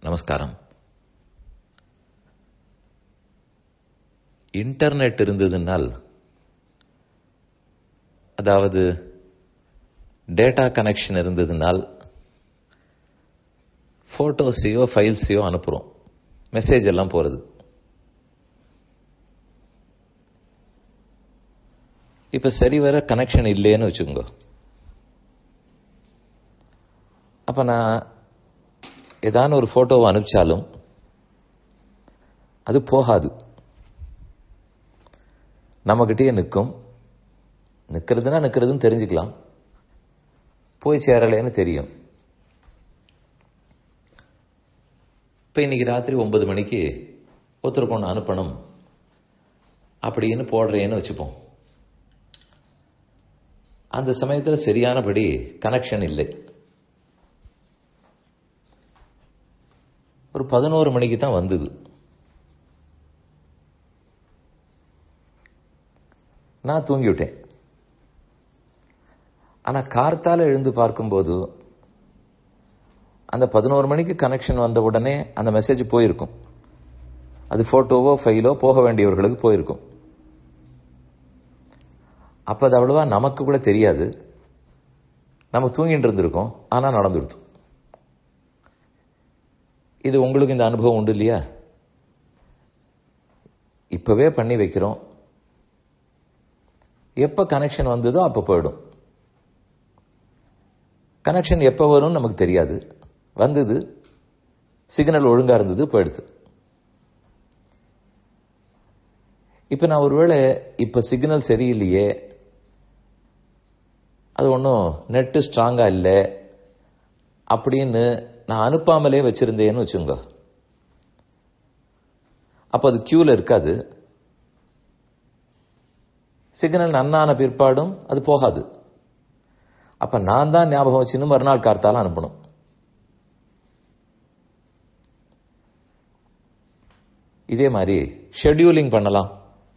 நமஸ்காரம் இன்டர்நெட் இருந்ததுனால் அதாவது டேட்டா கனெக்ஷன் இருந்ததுனால் ஃபோட்டோஸையோ ஃபைல்ஸையோ அனுப்புகிறோம் மெசேஜ் எல்லாம் போகிறது இப்போ சரிவர கனெக்ஷன் இல்லைன்னு வச்சுக்கோங்க அப்போ நான் ஏதான ஒரு ஃபோட்டோவை அனுப்பிச்சாலும் அது போகாது நம்மகிட்டயே நிற்கும் நிற்கிறதுனா நிற்கிறதுன்னு தெரிஞ்சுக்கலாம் போய் சேரலைன்னு தெரியும் இப்போ இன்னைக்கு ராத்திரி ஒன்பது மணிக்கு ஒருத்தருக்கு ஒன்று அனுப்பணும் அப்படின்னு போடுறேன்னு வச்சுப்போம் அந்த சமயத்தில் சரியானபடி கனெக்ஷன் இல்லை ஒரு பதினோரு மணிக்கு தான் வந்தது நான் தூங்கிவிட்டேன் ஆனால் கார்த்தால எழுந்து பார்க்கும்போது அந்த பதினோரு மணிக்கு கனெக்ஷன் வந்த உடனே அந்த மெசேஜ் போயிருக்கும் அது ஃபோட்டோவோ ஃபைலோ போக வேண்டியவர்களுக்கு போயிருக்கும் அப்போ அது அவ்வளவா நமக்கு கூட தெரியாது நம்ம தூங்கிட்டு இருந்திருக்கோம் ஆனால் நடந்துடுத்து இது உங்களுக்கு இந்த அனுபவம் உண்டு இல்லையா இப்பவே பண்ணி வைக்கிறோம் எப்போ கனெக்ஷன் வந்ததோ அப்போ போயிடும் கனெக்ஷன் எப்போ வரும்னு நமக்கு தெரியாது வந்தது சிக்னல் ஒழுங்காக இருந்தது போயிடுது இப்போ நான் ஒருவேளை இப்போ சிக்னல் சரியில்லையே அது ஒன்றும் நெட்டு ஸ்ட்ராங்காக இல்லை அப்படின்னு நான் அனுப்பாமலே வச்சிருந்தேன்னு வச்சுங்க அப்போ அது கியூவில் இருக்காது சிக்னல் நன்னான பிற்பாடும் அது போகாது அப்ப நான் தான் ஞாபகம் வச்சுன்னு மறுநாள் கார்த்தால அனுப்பணும் இதே மாதிரி ஷெட்யூலிங் பண்ணலாம்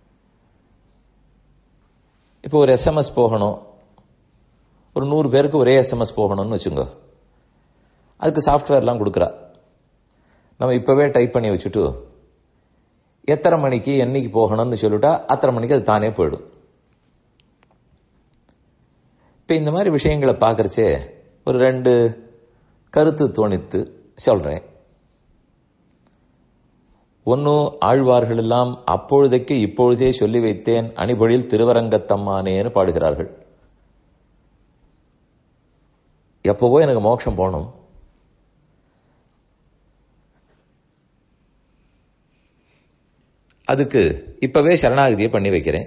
இப்போ ஒரு எஸ்எம்எஸ் போகணும் ஒரு நூறு பேருக்கு ஒரே எஸ்எம்எஸ் போகணும்னு வச்சுங்க அதுக்கு சாஃப்ட்வேர்லாம் கொடுக்குறா நம்ம இப்போவே டைப் பண்ணி வச்சுட்டு எத்தனை மணிக்கு என்னைக்கு போகணும்னு சொல்லிட்டா அத்தனை மணிக்கு அது தானே போயிடும் இப்போ இந்த மாதிரி விஷயங்களை பார்க்கறச்சே ஒரு ரெண்டு கருத்து தோணித்து சொல்றேன் ஒன்னும் ஆழ்வார்கள் எல்லாம் அப்பொழுதைக்கு இப்பொழுதே சொல்லி வைத்தேன் அணிபொழில் திருவரங்கத்தம்மானேன்னு பாடுகிறார்கள் எப்பவோ எனக்கு மோட்சம் போகணும் அதுக்கு இப்பவே சரணாகதியை பண்ணி வைக்கிறேன்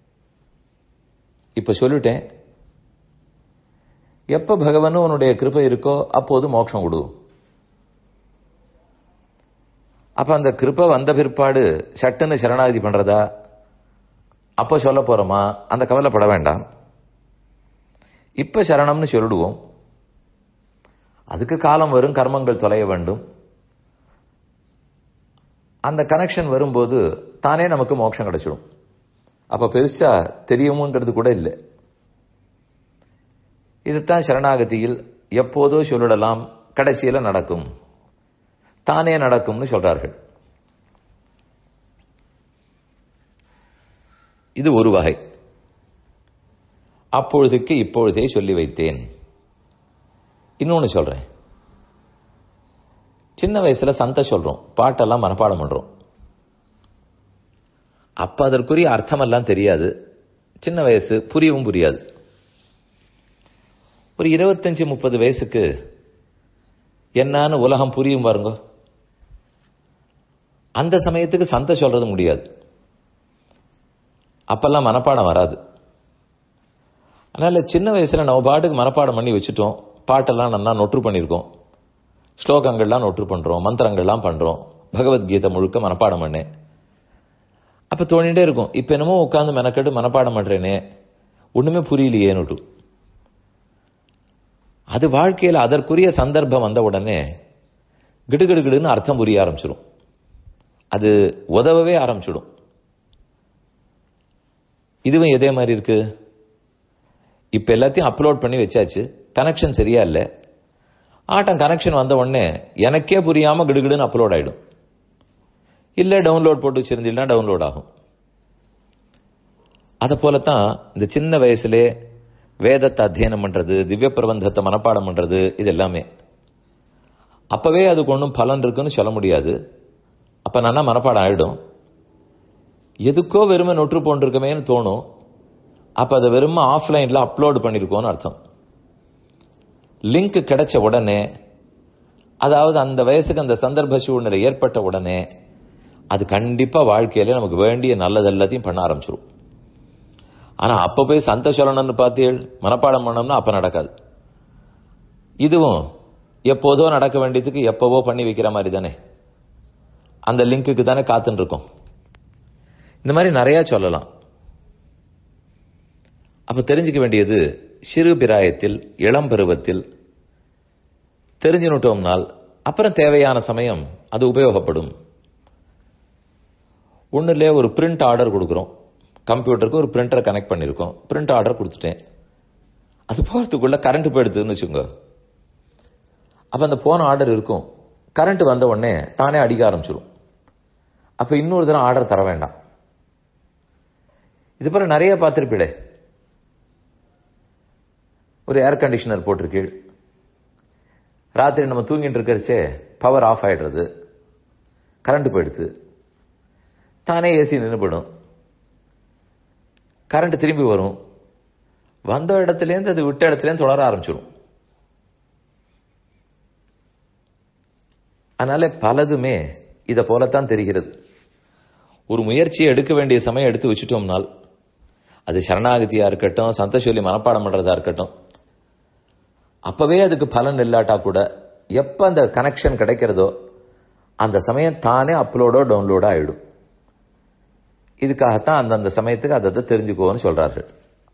இப்ப சொல்லிட்டேன் எப்ப பகவான் உன்னுடைய கிருபை இருக்கோ அப்போது மோட்சம் கொடு அப்ப அந்த கிருப்பை வந்த பிற்பாடு சட்டுன்னு சரணாகதி பண்றதா அப்போ சொல்ல போறோமா அந்த கவலைப்பட வேண்டாம் இப்ப சரணம்னு சொல்லிடுவோம் அதுக்கு காலம் வரும் கர்மங்கள் தொலைய வேண்டும் அந்த கனெக்ஷன் வரும்போது தானே நமக்கு மோட்சம் கிடைச்சிடும் அப்ப பெருசா தெரியுமோங்கிறது கூட இல்லை இதுதான் சரணாகதியில் எப்போதோ சொல்லிடலாம் கடைசியில நடக்கும் தானே நடக்கும்னு சொல்றார்கள் இது ஒரு வகை அப்பொழுதுக்கு இப்பொழுதே சொல்லி வைத்தேன் இன்னொன்னு சொல்றேன் சின்ன வயசுல சந்த சொல்றோம் பாட்டெல்லாம் மனப்பாடம் பண்றோம் அப்ப அதற்குரிய அர்த்தமெல்லாம் தெரியாது சின்ன வயசு புரியவும் புரியாது ஒரு இருபத்தஞ்சு முப்பது வயசுக்கு என்னன்னு உலகம் புரியும் பாருங்க அந்த சமயத்துக்கு சந்த சொல்றது முடியாது அப்பெல்லாம் மனப்பாடம் வராது அதனால சின்ன வயசுல நம்ம பாட்டுக்கு மனப்பாடம் பண்ணி வச்சுட்டோம் பாட்டெல்லாம் நல்லா நொற்று பண்ணியிருக்கோம் ஸ்லோகங்கள்லாம் நொற்று பண்றோம் மந்திரங்கள்லாம் பண்றோம் பகவத்கீதை முழுக்க மனப்பாடம் பண்ணேன் அப்ப தோணிட்டே இருக்கும் இப்ப என்னமோ உட்காந்து மெனக்கெட்டு மனப்பாடம் பண்றேனே ஒண்ணுமே புரியலையேன்னு அது வாழ்க்கையில் அதற்குரிய சந்தர்ப்பம் வந்த உடனே கிடுகிடுகிடுன்னு அர்த்தம் புரிய ஆரம்பிச்சிடும் அது உதவவே ஆரம்பிச்சிடும் இதுவும் இதே மாதிரி இருக்கு இப்ப எல்லாத்தையும் அப்லோட் பண்ணி வச்சாச்சு கனெக்ஷன் சரியா இல்லை ஆட்டம் கனெக்ஷன் வந்த உடனே எனக்கே புரியாம கிடுகிடுன்னு அப்லோட் ஆயிடும் இல்ல டவுன்லோட் போட்டு வச்சிருந்தீங்கன்னா டவுன்லோட் ஆகும் அதை போலத்தான் இந்த சின்ன வயசுலே வேதத்தை அத்தியனம் பண்றது திவ்ய பிரபந்தத்தை மனப்பாடம் பண்றது இது எல்லாமே அப்பவே அதுக்கு ஒன்றும் பலன் இருக்குன்னு சொல்ல முடியாது அப்ப நான் மனப்பாடம் ஆயிடும் எதுக்கோ வெறுமை நொற்று போன்றிருக்கமேன்னு தோணும் அப்ப அதை வெறுமை ஆஃப்லைன்ல அப்லோடு பண்ணிருக்கோம்னு அர்த்தம் லிங்க் கிடைச்ச உடனே அதாவது அந்த வயசுக்கு அந்த சந்தர்ப்ப சூழ்நிலை ஏற்பட்ட உடனே அது கண்டிப்பா வாழ்க்கையில நமக்கு வேண்டிய நல்லது எல்லாத்தையும் பண்ண ஆரம்பிச்சிரும் ஆனா அப்ப போய் சந்த சொல்லணும்னு பார்த்தீள் மனப்பாடம் பண்ணோம்னா அப்ப நடக்காது இதுவும் எப்போதோ நடக்க வேண்டியதுக்கு எப்பவோ பண்ணி வைக்கிற மாதிரி தானே அந்த லிங்க்குக்கு தானே காத்துன்னு இருக்கோம் இந்த மாதிரி நிறைய சொல்லலாம் அப்ப தெரிஞ்சுக்க வேண்டியது சிறு பிராயத்தில் இளம் பருவத்தில் தெரிஞ்சுனுட்டோம்னால் அப்புறம் தேவையான சமயம் அது உபயோகப்படும் ஒன்றுல ஒரு பிரிண்ட் ஆர்டர் கொடுக்குறோம் கம்ப்யூட்டருக்கு ஒரு பிரிண்டரை கனெக்ட் பண்ணியிருக்கோம் பிரிண்ட் ஆர்டர் கொடுத்துட்டேன் அது போகிறதுக்குள்ள கரண்ட் போயிடுதுன்னு வச்சுக்கோங்க அப்போ அந்த போன ஆர்டர் இருக்கும் கரண்ட் வந்த உடனே தானே அடிக்க ஆரம்பிச்சிடும் அப்போ இன்னொரு தடவை ஆர்டர் தர வேண்டாம் இது போல நிறைய பார்த்துருப்பீடே ஒரு ஏர் கண்டிஷனர் போட்டிருக்கு ராத்திரி நம்ம தூங்கிட்டு இருக்கிறச்சே பவர் ஆஃப் ஆயிடுறது கரண்ட் போயிடுது தானே ஏசி நின்று போயிடும் கரண்ட் திரும்பி வரும் வந்த இடத்துலேருந்து அது விட்ட இடத்துலேருந்து தொடர ஆரம்பிச்சிடும் அதனால பலதுமே இதை போலத்தான் தெரிகிறது ஒரு முயற்சியை எடுக்க வேண்டிய சமயம் எடுத்து வச்சுட்டோம்னால் அது சரணாகதியா இருக்கட்டும் சந்தோஷலி மனப்பாடம் பண்றதா இருக்கட்டும் அப்பவே அதுக்கு பலன் இல்லாட்டா கூட எப்ப அந்த கனெக்ஷன் கிடைக்கிறதோ அந்த சமயம் தானே அப்லோடோ டவுன்லோடோ ஆயிடும் இதுக்காகத்தான் அந்தந்த சமயத்துக்கு அதை தெரிஞ்சுக்கோன்னு சொல்றார்கள்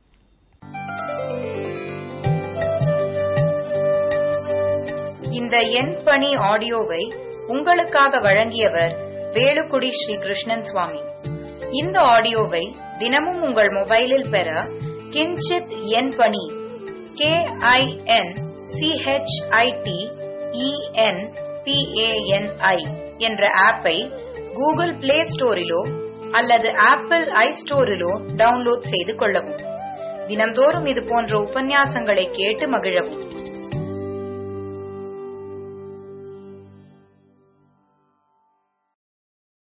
இந்த என் பணி ஆடியோவை உங்களுக்காக வழங்கியவர் வேலுக்குடி ஸ்ரீ கிருஷ்ணன் சுவாமி இந்த ஆடியோவை தினமும் உங்கள் மொபைலில் பெற கிஞ்சித் என் பணி கே ஐ என் சிஹெச்ஐடி இஎன் பிஏஎன்ஐ என்ற ஆப்பை கூகுள் பிளே ஸ்டோரிலோ அல்லது ஆப்பிள் ஐ ஸ்டோரிலோ டவுன்லோட் செய்து கொள்ளவும் தினந்தோறும் இது போன்ற உபன்யாசங்களை கேட்டு மகிழவும்